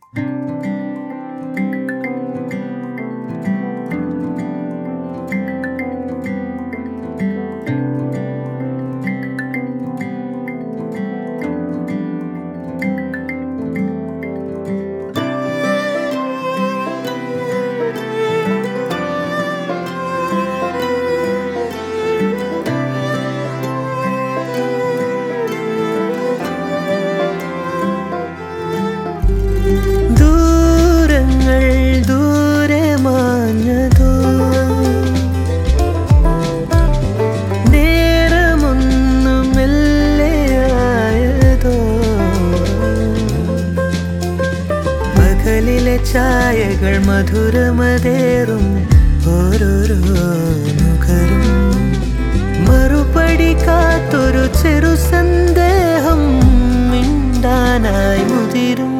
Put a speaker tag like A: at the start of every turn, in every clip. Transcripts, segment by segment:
A: ദൂരങ്ങൾ ദൂരെ മാഞ്ഞതോ നേരമൊന്നു മെല്ലെയായതോ പകലിലെ ചായകൾ മധുരമതേറും ഓരോരോ നുകരും മറുപടി കാത്തൊരു ചെറു സന്ദേഹം മിണ്ടാനായി മുതിരും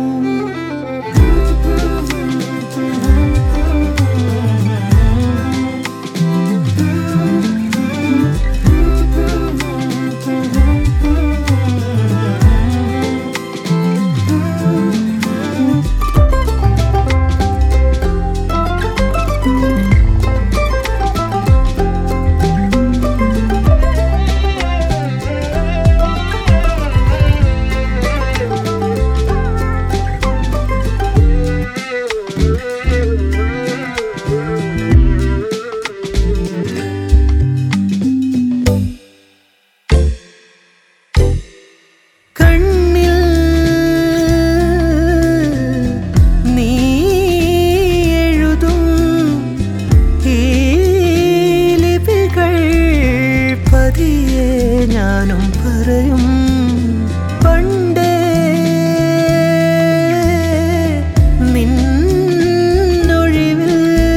A: കണ്ണിൽ നീ എഴുതും ഈ ലിപികൾ പതിയെ ഞാനും പറയും പണ്ടേ നിന്നൊഴിവിൽ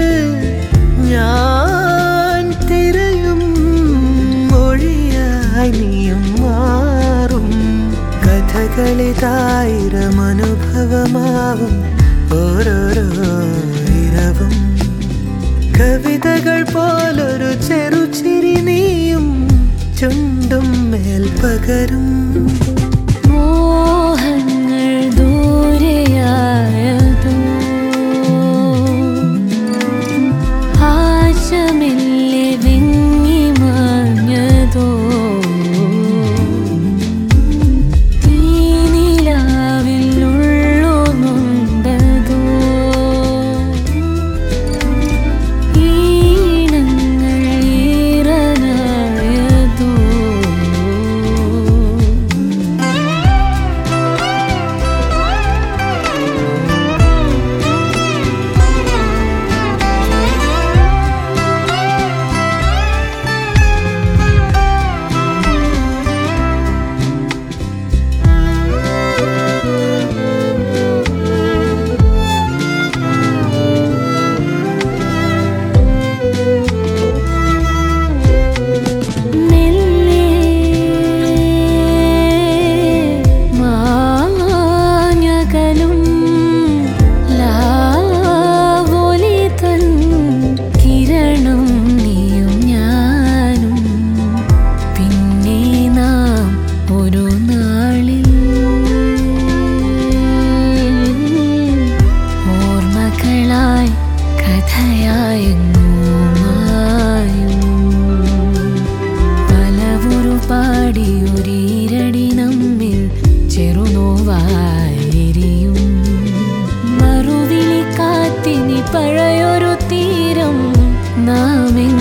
A: ഞാൻ തിരയും മൊഴിയായി നീയും മാറും കഥകളിതായിരം അനുഭവമാവും ഓരോരോ ഇരവും കവിതകൾ പോലൊരു ചെറുചിരി നീയും ചുണ്ടും മേൽ പകരും
B: മോഹങ്ങൾ ദൂരെയായതോ ആശമില്ലെ വിങ്ങി മാഞ്ഞതോ തീനിലാവിലുള്ളു നൊന്തതോ ഈണങ്ങൾ ഈറനായതോ മെല്ലെ മാഞ്ഞകലും ലാവൊലി തൻ കിരണം നീയും ഞാനും പിന്നെ നാം ഒരു നാളിൽ ഓർമ്മകളായി കഥയായെങ്ങോ മായും പലവുരു പാടിയൊരീരടി നമ്മിൽ ചെറുനോവായിരിയും മറുവിളി കാത്തിനി പഴയൊരു തീരം നാം